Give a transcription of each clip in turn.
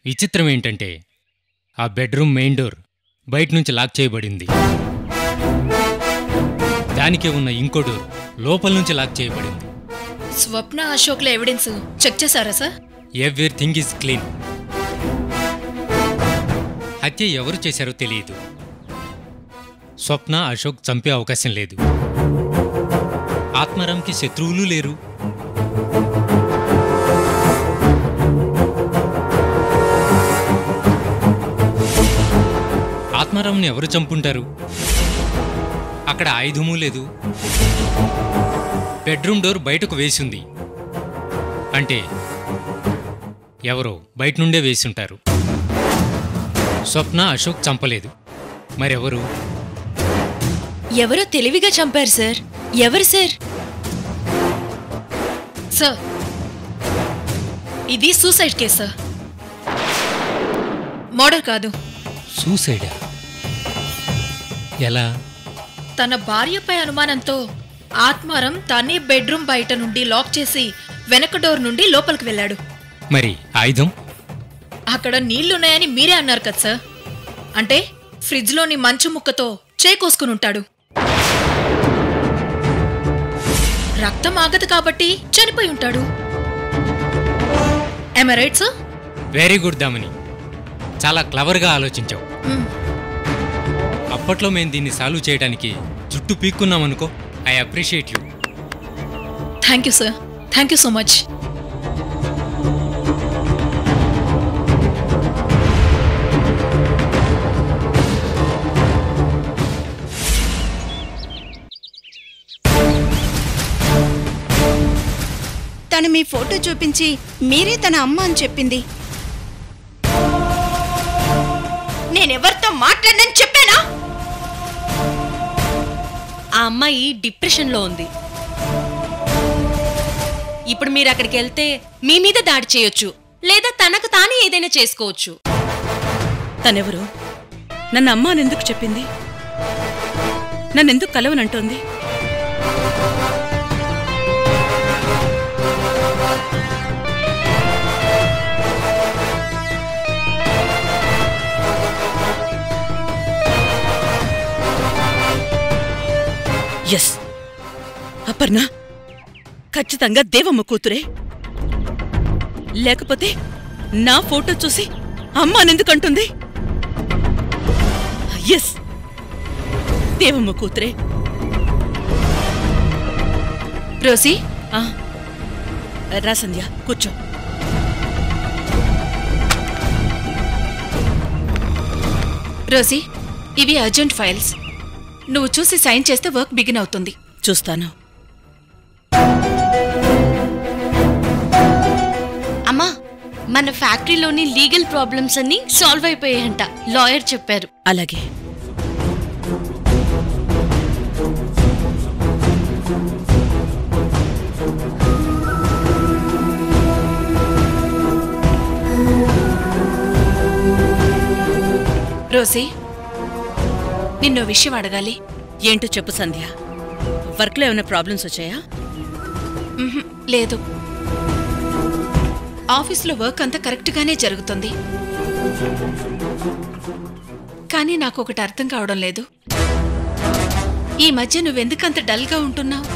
విచిత్రం ఏంటంటే ఆ బెడ్రూమ్ మెయిన్ డోర్ బయట నుంచి లాక్ చేయబడింది దానికే ఉన్న ఇంకో డోర్ లోపల నుంచి లాక్ చేయబడింది స్వప్న అశోక్ల ఎవిడెన్స్ చెక్ చేశారా సార్ ఎవ్రీథింగ్ ఈజ్ క్లీన్ హత్య ఎవరు చేశారో తెలియదు స్వప్న అశోక్ చంపే అవకాశం లేదు ఆత్మారాంకి శత్రువులు లేరు ఆత్మారాంని ఎవరు చంపుంటారు అక్కడ ఆయుధమూ లేదు బెడ్రూమ్ డోర్ బయటకు వేసింది అంటే ఎవరో బయట నుండే వేసుంటారు స్వప్న అశోక్ చంపలేదు మరెవరు ఎవరో తెలివిగా చంపారు సార్ ఎవరు సార్ సార్ ఇది సూసైడ్ కేస్ సార్ మర్డర్ కాదు సూసైడా ఎలా తన భార్యపై అనుమానంతో ఆత్మారం తనే బెడ్రూమ్ బయట నుండి లాక్ చేసి వెనక డోర్ నుండి లోపలికి వెళ్ళాడు మరి ఆయుధం అక్కడ నీళ్లున్నాయని మీరే అన్నారు కదా సార్ అంటే ఫ్రిడ్జ్లోని మంచు ముక్కతో చేకోసుకుని ఉంటాడు రక్తం ఆగదు కాబట్టి చనిపోయి ఉంటాడు రైట్ సార్ వెరీ గుడ్ దామని చాలా క్లవర్గా ఆలోచించావు అప్పట్లో మేము దీన్ని సాల్వ్ చేయడానికి జుట్టు పీక్కున్నామనుకో I appreciate you thank you sir thank you so much తను మీ ఫోటో చూపించి మీరే తన అమ్మ అని చెప్పింది నేనెవరితో మాట్లాడనని చెప్పానా ఆ అమ్మాయి డిప్రెషన్లో ఉంది ఇప్పుడు మీరు అక్కడికి వెళ్తే మీ మీద దాడి చేయొచ్చు లేదా తనకు తానే ఏదైనా చేసుకోవచ్చు తనెవరు నన్ను అమ్మ అని ఎందుకు చెప్పింది నన్నెందుకు కలవనంటోంది ఎస్ అపర్ణ ఖచ్చితంగా దేవమ్మ కూతురే లేకపోతే నా ఫోటో చూసి అమ్మ అనెందుకు అంటుంది ఎస్ దేవమ్మ కూతురే రోసీ ఆ, రా సంధ్య కూర్చో రోసీ ఇవి అర్జెంట్ ఫైల్స్ నువ్వు చూసి సైన్ చేస్తే వర్క్ బిగిన్ అవుతుంది చూస్తాను అమ్మా మన ఫ్యాక్టరీలోని లీగల్ ప్రాబ్లమ్స్ అన్ని సాల్వ్ అయిపోయాయంట లాయర్ చెప్పారు అలాగే రోసీ నిన్నో విషయం అడగాలి ఏంటో చెప్పు సంధ్య వర్క్లో ఏమైనా ప్రాబ్లమ్స్ వచ్చాయా మ్హూ, లేదు ఆఫీస్లో వర్క్ అంతా కరెక్ట్గానే జరుగుతుంది కానీ నాకు ఒకటి అర్థం కావడం లేదు ఈ మధ్య నువ్వెందుకంత డల్గా ఉంటున్నావు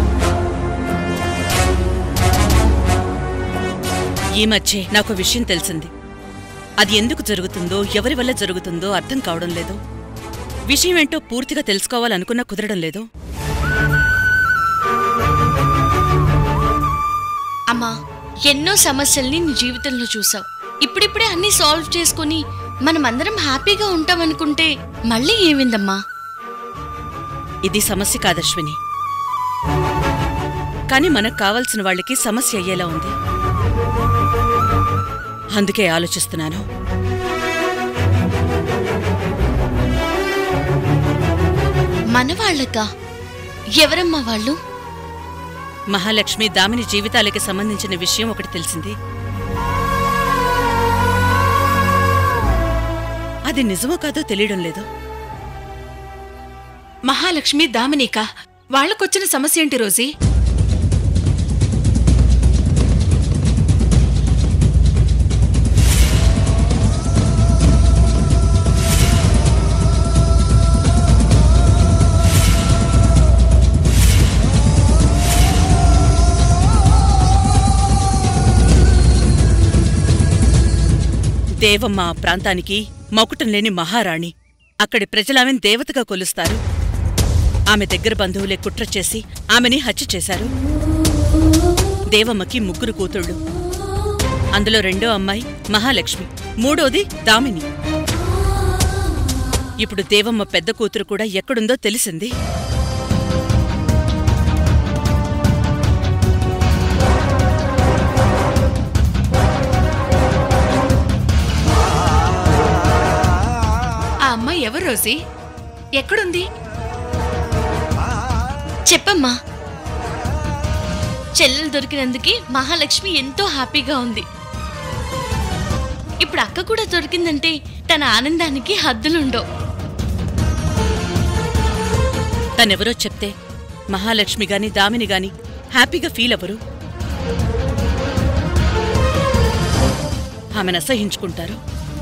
ఈ మధ్య నాకు విషయం తెలిసింది అది ఎందుకు జరుగుతుందో ఎవరి వల్ల జరుగుతుందో అర్థం కావడం లేదు విషయం ఏంటో పూర్తిగా తెలుసుకోవాలనుకున్నా కుదరడం లేదు అమ్మా ఎన్నో సమస్యల్ని నీ జీవితంలో చూసావు ఇప్పుడిప్పుడే అన్ని సాల్వ్ చేసుకుని మనమందరం హ్యాపీగా ఉంటామనుకుంటే మళ్ళీ ఏమిందమ్మా ఇది సమస్య కాదశ్విని కానీ మనకు కావలసిన వాళ్ళకి సమస్య అయ్యేలా ఉంది అందుకే ఆలోచిస్తున్నాను మన వాళ్ళకా ఎవరమ్మా వాళ్ళు మహాలక్ష్మి దామిని జీవితాలకి సంబంధించిన విషయం ఒకటి తెలిసింది అది నిజమో కాదో తెలియడం లేదు మహాలక్ష్మి దామినిక వాళ్ళకొచ్చిన సమస్య ఏంటి రోజీ దేవమ్మ ఆ ప్రాంతానికి మకుటం లేని మహారాణి అక్కడి ప్రజలామెను దేవతగా కొలుస్తారు ఆమె దగ్గర బంధువులే కుట్ర చేసి ఆమెని హత్య చేశారు దేవమ్మకి ముగ్గురు కూతుళ్ళు అందులో రెండో అమ్మాయి మహాలక్ష్మి మూడోది దామిని ఇప్పుడు దేవమ్మ పెద్ద కూతురు కూడా ఎక్కడుందో తెలిసింది ఆ అమ్మాయి ఎవరు రోజీ ఎక్కడుంది చెప్పమ్మా చెల్లెలు దొరికినందుకే మహాలక్ష్మి ఎంతో హ్యాపీగా ఉంది ఇప్పుడు అక్క కూడా దొరికిందంటే తన ఆనందానికి హద్దులుండవు తనెవరో చెప్తే మహాలక్ష్మి గాని దామిని గాని హ్యాపీగా ఫీల్ అవ్వరు ఆమెను అసహించుకుంటారు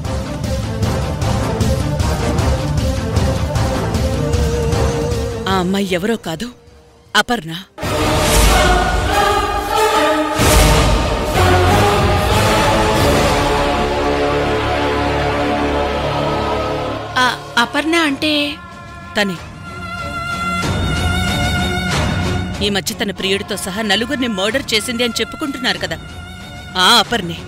ఆ అమ్మాయి ఎవరో కాదు అపర్ణ ఆ అపర్ణ అంటే తనే ఈ మధ్య తన ప్రియుడితో సహా నలుగురిని మర్డర్ చేసింది అని చెప్పుకుంటున్నారు కదా ఆ అపర్ణే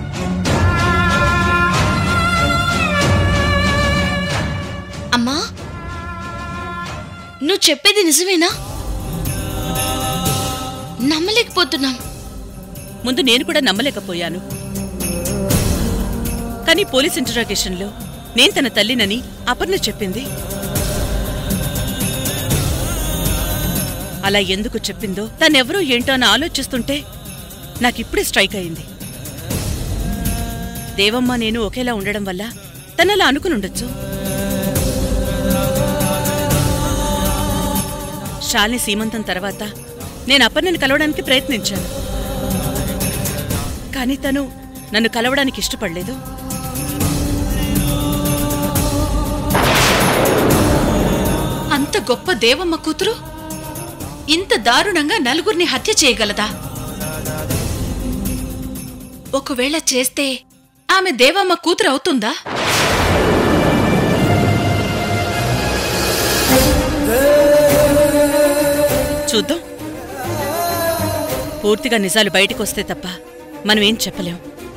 అమ్మా నువ్వు చెప్పేది నిజమేనా నమ్మలేకపోతున్నాం ముందు నేను కూడా నమ్మలేకపోయాను కానీ పోలీస్ ఇంటరాగేషన్లో నేను తన తల్లినని అపర్ణ చెప్పింది అలా ఎందుకు చెప్పిందో తనెవరో ఏంటో అని ఆలోచిస్తుంటే నాకిప్పుడే స్ట్రైక్ అయింది దేవమ్మ నేను ఒకేలా ఉండడం వల్ల తనలా అనుకునుండొచ్చు శాలిని సీమంతం తర్వాత నేను అపర్ణని కలవడానికి ప్రయత్నించాను కానీ తను నన్ను కలవడానికి ఇష్టపడలేదు అంత గొప్ప దేవమ్మ కూతురు ఇంత దారుణంగా నలుగురిని హత్య చేయగలదా ఒకవేళ చేస్తే ఆమె దేవమ్మ కూతురు అవుతుందా చూద్దాం పూర్తిగా నిజాలు బయటకొస్తే తప్ప మనం ఏం చెప్పలేం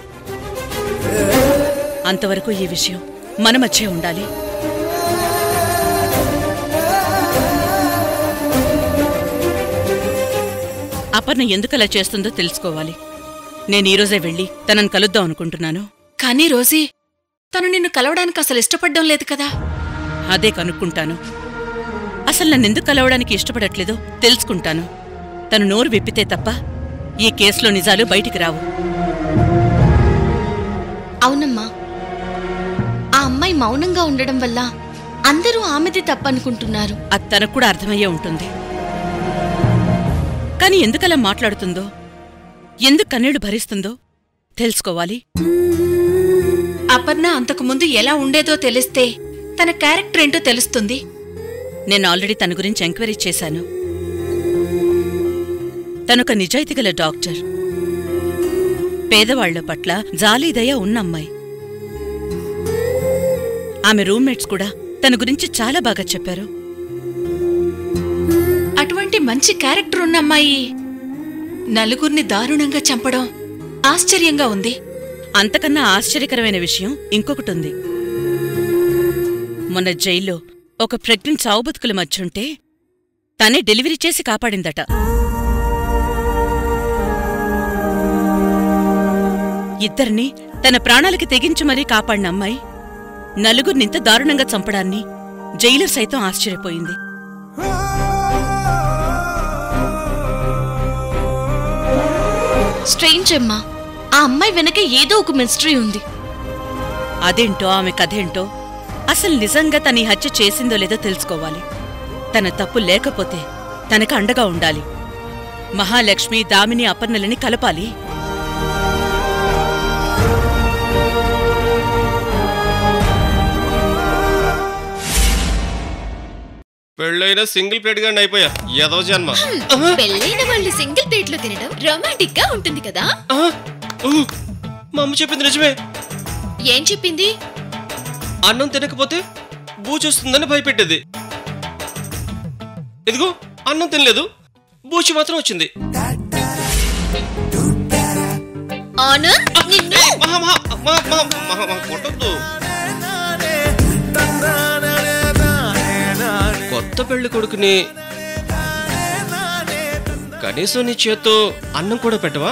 అంతవరకు ఈ విషయం మన మధ్య ఉండాలి అపర్ణ ఎందుకలా చేస్తుందో తెలుసుకోవాలి నేను ఈరోజే వెళ్ళి తనని కలుద్దాం అనుకుంటున్నాను కానీ రోజీ తను నిన్ను కలవడానికి అసలు ఇష్టపడ్డం లేదు కదా అదే కనుక్కుంటాను అసలు నన్నెందుకు కలవడానికి ఇష్టపడట్లేదో తెలుసుకుంటాను తను నోరు విప్పితే తప్ప ఈ కేసులో నిజాలు బయటికి రావు అవునమ్మా ఆ అమ్మాయి మౌనంగా ఉండడం వల్ల అందరూ ఆమెది తప్పనుకుంటున్నారు అది తనకు కూడా అర్థమయ్యే ఉంటుంది కానీ ఎందుకలా మాట్లాడుతుందో ఎందుకు కన్నీళ్లు భరిస్తుందో తెలుసుకోవాలి అపర్ణ అంతకు ముందు ఎలా ఉండేదో తెలిస్తే తన క్యారెక్టర్ ఏంటో తెలుస్తుంది నేను ఆల్రెడీ తన గురించి ఎంక్వైరీ చేశాను తనొక నిజాయితీగల డాక్టర్ పేదవాళ్ల పట్ల జాలీదయ ఉన్న అమ్మాయి ఆమె రూమ్మేట్స్ కూడా తన గురించి చాలా బాగా చెప్పారు అటువంటి మంచి క్యారెక్టర్ ఉన్న అమ్మాయి నలుగురిని దారుణంగా చంపడం ఆశ్చర్యంగా ఉంది అంతకన్నా ఆశ్చర్యకరమైన విషయం ఇంకొకటుంది మొన్న జైల్లో ఒక ప్రెగ్నెంట్ సావుబతుకుల మధ్యుంటే తనే డెలివరీ చేసి కాపాడిందట ఇద్దరిని తన ప్రాణాలకి తెగించి మరీ కాపాడిన అమ్మాయి నలుగురినింత దారుణంగా చంపడాన్ని జైలర్ సైతం ఆశ్చర్యపోయింది స్ట్రేంజ్ అమ్మా ఆ అమ్మాయి వెనక ఏదో ఒక మిస్టరీ ఉంది అదేంటో ఆమె కథేంటో అసలు నిజంగా తన ఈ హత్య చేసిందో లేదో తెలుసుకోవాలి తన తప్పు లేకపోతే తనకు అండగా ఉండాలి మహాలక్ష్మి దామిని అపర్ణలని కలపాలి పెళ్ళైనా సింగిల్ ప్లేట్ గా అయిపోయా ఏదో జన్మ పెళ్ళైన వాళ్ళు సింగిల్ ప్లేట్ లో తినడం రొమాంటిక్ గా ఉంటుంది కదా ఆ, ఊ, మా అమ్మ చెప్పింది నిజమే ఏం చెప్పింది అన్నం తినకపోతే బూచొస్తుందని భయపెట్టేది ఇదిగో అన్నం తినలేదు బూచి మాత్రం వచ్చింది ఆనంద్ నిన్ను మహా మహా మహా మహా మహా మహా కొట్టొద్దు కొత్త పెళ్లి కొడుకుని కనీసం నీ చేత్తో అన్నం కూడా పెట్టవా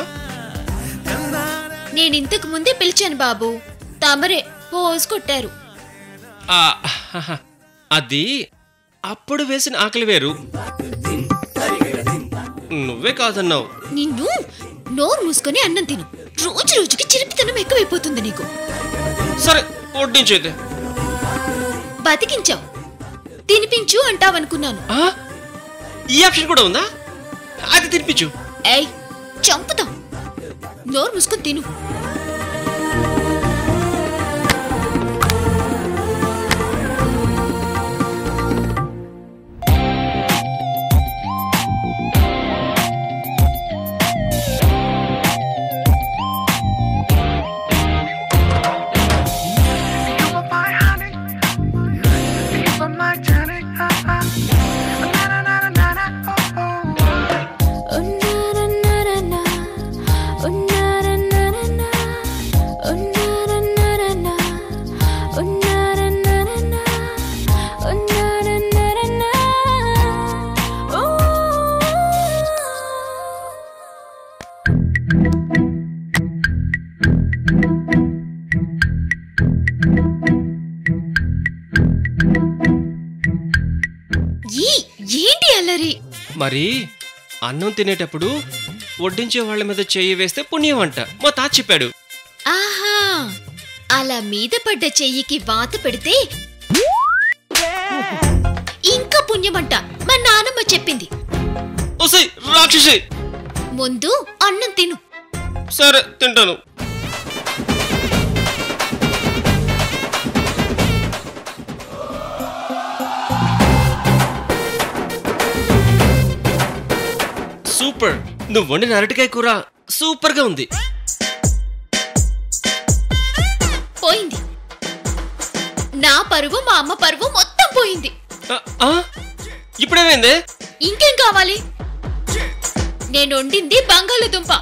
నేను ఇంతకు ముందే పిలిచాను బాబు తమరే పోజ్ కొట్టారు ఆ, అది అప్పుడు వేసిన ఆకలి వేరు నువ్వే కాదన్నావు నిన్ను నోరు మూసుకొని అన్నం తిను రోజు రోజుకి చిరిపితనం ఎక్కువైపోతుంది నీకు సరే వడ్డించేది బతికించావు తినిపించు అంటావనుకున్నాను ఆ? ఈ ఆప్షన్ కూడా ఉందా అది తినిపించు ఏయ్ చంపుతాం నోరు మూసుకొని తిను ఈ ఏంటి అల్లరి మరి అన్నం తినేటప్పుడు వడ్డించే వాళ్ళ మీద చెయ్యి వేస్తే పుణ్యం అంట మా తాత చెప్పాడు ఆహా అలా మీద పడ్డ చెయ్యికి వాత పెడితే ఇంకా పుణ్యమంట మా నానమ్మ చెప్పింది ఓసై రాక్షసి ముందు అన్నం తిను సరే తింటాను సూపర్ నువ్వు వండిన అరటికాయ కూర సూపర్ గా ఉంది పోయింది నా పరువు మా అమ్మ పరువు మొత్తం పోయింది ఆ, ఆ? ఇప్పుడేమైంది ఇంకేం కావాలి నేను వండింది బంగాళదుంప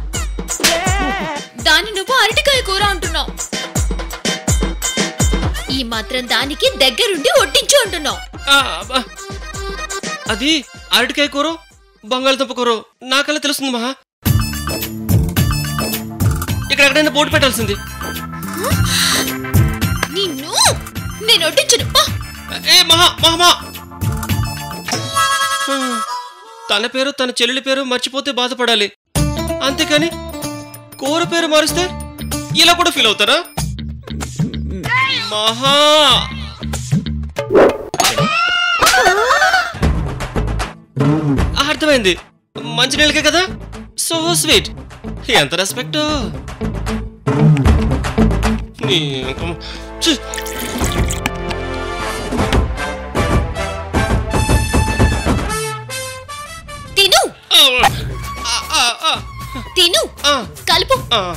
దాన్ని నువ్వు అరటికాయ కూర అంటున్నావు ఈ మాత్రం దానికి దగ్గరుండి వడ్డించు అంటున్నావు ఆ, అబ్బా. అది అరటికాయ కూర బంగాళదుంప కూర నాకల్లా తెలుస్తుంది మహా ఇక్కడ ఎక్కడైనా బోర్డు పెట్టాల్సింది నిన్ను నేను వడ్డించను పా. ఏ మహా మహా మహా తన పేరు తన చెల్లెలి పేరు మర్చిపోతే బాధపడాలి అంతేకాని కూర పేరు మారిస్తే ఇలా కూడా ఫీల్ అవుతారా మహా అర్థమైంది మంచినీళ్ళకే కదా సో స్వీట్ ఎంత రెస్పెక్ట్ తిను తిను కలుపు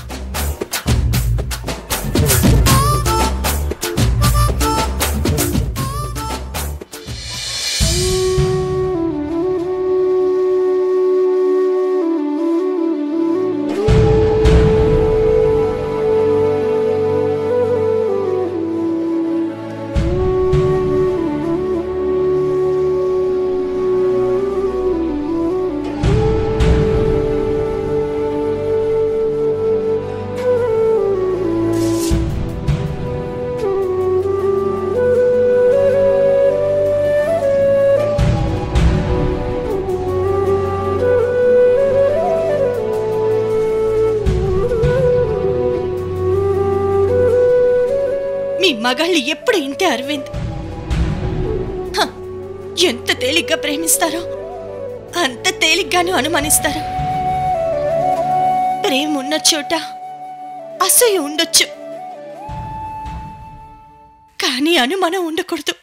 మీ మగాళ్ళు ఎప్పుడు ఇంతే అరవింద్ హ, ఎంత తేలిగ్గా ప్రేమిస్తారో అంత తేలిగ్గాను అనుమానిస్తారు ప్రేమ ఉన్న చోట అసూయ ఉండొచ్చు కానీ అనుమానం ఉండకూడదు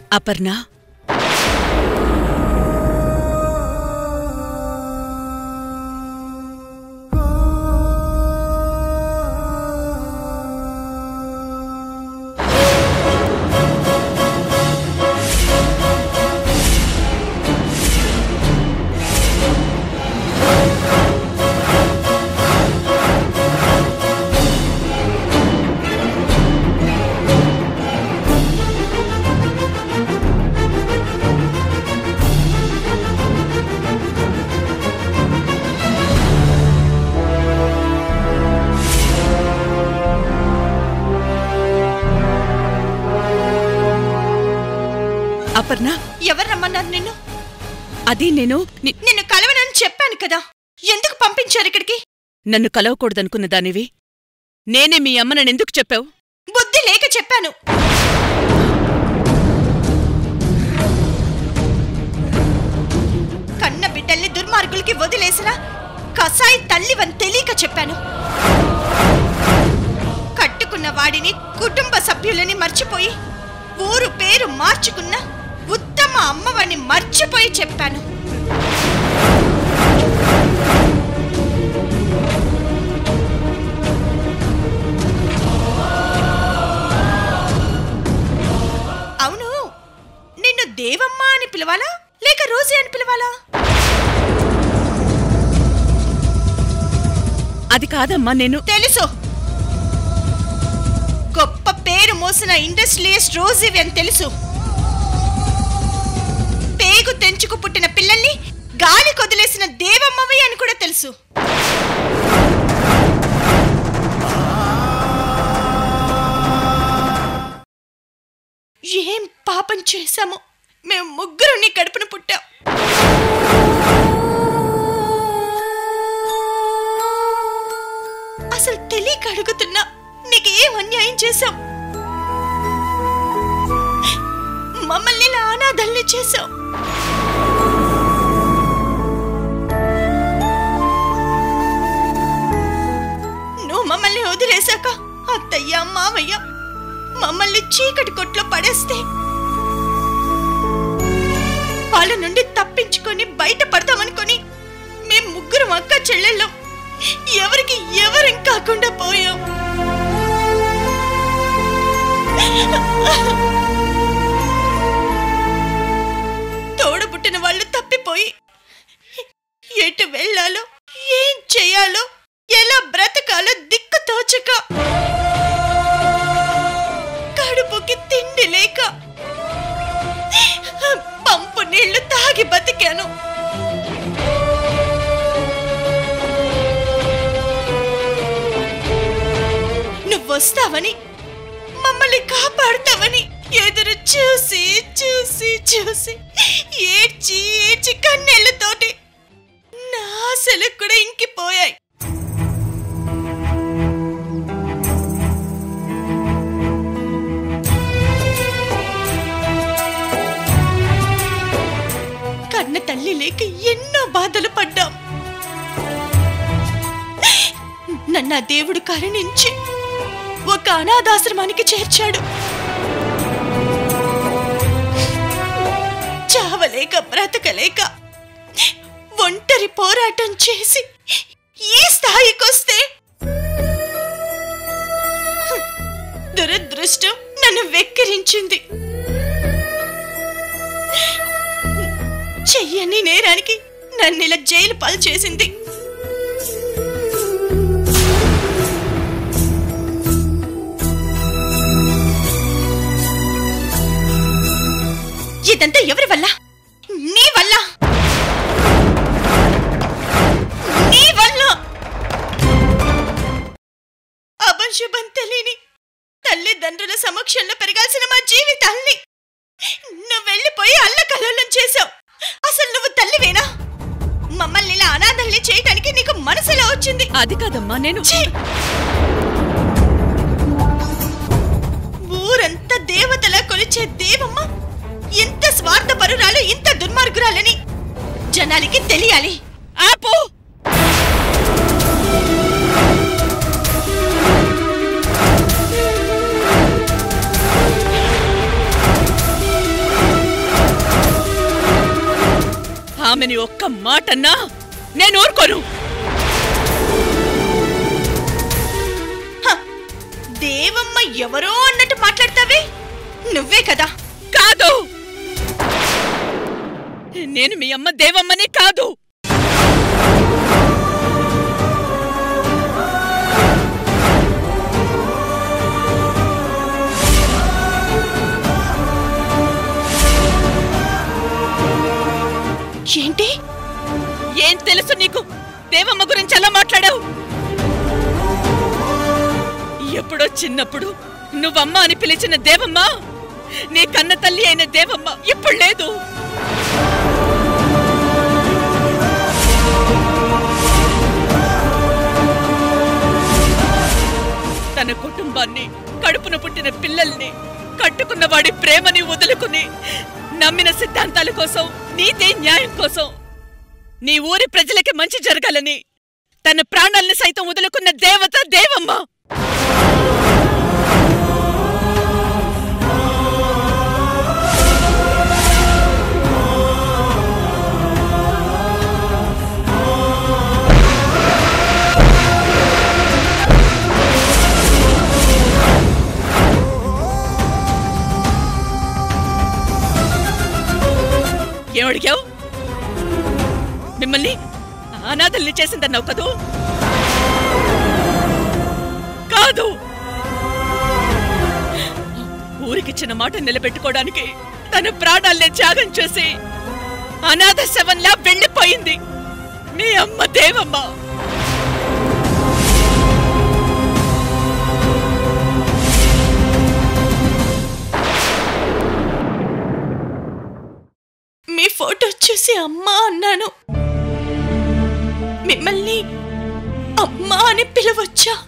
అపర్ణ అపర్ణ ఎవరు రమ్మన్నారు నిన్ను అది నేను ని- నిన్ను కలవనని చెప్పాను కదా ఎందుకు పంపించారు ఇక్కడికి నన్ను కలవకూడదనుకున్న దానివి నేనే మీ అమ్మ నన్నెందుకు చెప్పావు బుద్ధి లేక చెప్పాను కన్న బిడ్డల్ని దుర్మార్గులకి వదిలేసిన కసాయి తల్లివని తెలియక చెప్పాను కట్టుకున్న వాడిని కుటుంబ సభ్యులని మర్చిపోయి ఊరు పేరు మార్చుకున్న ఉత్తమ అమ్మవాడిని మర్చిపోయి చెప్పాను అవును నిన్ను దేవమ్మ అని పిలవాలా లేక రోజీ అని పిలవాలా అది కాదమ్మా నేను తెలుసు గొప్ప పేరు మోసిన ఇండస్ట్రియలిస్ట్ రోజీవి అని తెలుసు పేగు తెంచుకు పుట్టిన పిల్లల్ని గాలి కొదిలేసిన దేవమ్మవి అని కూడా తెలుసు ఏం పాపం చేశామో మేము ముగ్గురు నీ కడుపున పుట్టాం అసలు తెలియక అడుగుతున్నా నీకు ఏం అన్యాయం చేశాం మమ్మల్ని ఇలా అనాథల్ని చేశావు నువ్వు మమ్మల్ని వదిలేశాక అత్తయ్య మామయ్య మమ్మల్ని చీకటి కొట్లో పడేస్తే వాళ్ళ నుండి తప్పించుకొని బయట పడతామనుకొని మేం ముగ్గురం అక్క చెల్లెళ్ళం ఎవరికి ఎవరం కాకుండా పోయాం తోడబుట్టిన వాళ్ళు తప్పిపోయి ఎటు వెళ్ళాలో ఏం చేయాలో ఎలా బ్రతకాలో దిక్కు తోచక కడుపుకి తిండి లేక పంపు నీళ్లు తాగి బతికాను నువ్వొస్తావని మమ్మల్ని కాపాడుతావని ఎదురు చూసి చూసి చూసి ఏడ్చి ఏడ్చి కన్నెళ్ళతోటి నా ఆశలు కూడా ఇంకిపోయాయి కన్న తల్లి లేక ఎన్నో బాధలు పడ్డాం నన్ను ఆ దేవుడు కరుణించి ఒక అనాథాశ్రమానికి చేర్చాడు చావలేక బ్రతకలేక ఒంటరి పోరాటం చేసి ఈ స్థాయికొస్తే దురదృష్టం నన్ను వెక్కిరించింది చెయ్యని నేరానికి నన్ను ఇలా జైలు పాలు చేసింది ఇదంతా ఎవరి వల్ల నీ వల్ల నీ వల్ల అభంశుభం తెలియని తల్లిదండ్రుల సమక్షంలో పెరగాల్సిన మా జీవితాల్ని నువ్వు వెళ్ళిపోయి అల్లకల్లోలం చేశావు అసలు నువ్వు తల్లివేనా మమ్మల్ని ఇలా అనాథల్ని చేయటానికి నీకు మనసులో వచ్చింది అది కాదమ్మా నేను ఛీ! ఊరంతా దేవతలా కొలిచే దేవమ్మ ఇంత స్వార్థపరురాలు ఇంత దుర్మార్గురాలని జనాలకి తెలియాలి ఆపు ఆమెని ఒక్క మాటన్నా నేను ఊరుకోను హ, దేవమ్మ ఎవరో అన్నట్టు మాట్లాడతావే నువ్వే కదా కాదు నేను మీ అమ్మ దేవమ్మని కాదు ఏంటి ఏం తెలుసు నీకు దేవమ్మ గురించి ఎలా మాట్లాడావు ఎప్పుడో చిన్నప్పుడు నువ్వమ్మ అని పిలిచిన దేవమ్మ నీ కన్న తల్లి అయిన దేవమ్మ ఇప్పుడు లేదు తన కుటుంబాన్ని కడుపున పుట్టిన పిల్లల్ని కట్టుకున్న వాడి ప్రేమని వదులుకుని నమ్మిన సిద్ధాంతాల కోసం నీతి న్యాయం కోసం నీ ఊరి ప్రజలకి మంచి జరగాలని తన ప్రాణాల్ని సైతం వదులుకున్న దేవత దేవమ్మ ఏమడిగావు మిమ్మల్ని అనాథల్ని చేసిందన్నావు కదూ కాదు ఊరికిచ్చిన మాట నిలబెట్టుకోవడానికి తన ప్రాణాల్ని త్యాగం చేసి అనాథ శవంలా వెళ్ళిపోయింది మీ అమ్మ దేవమ్మ మీ ఫోటో చూసి అమ్మా అన్నాను మిమ్మల్ని అమ్మా అని పిలవచ్చా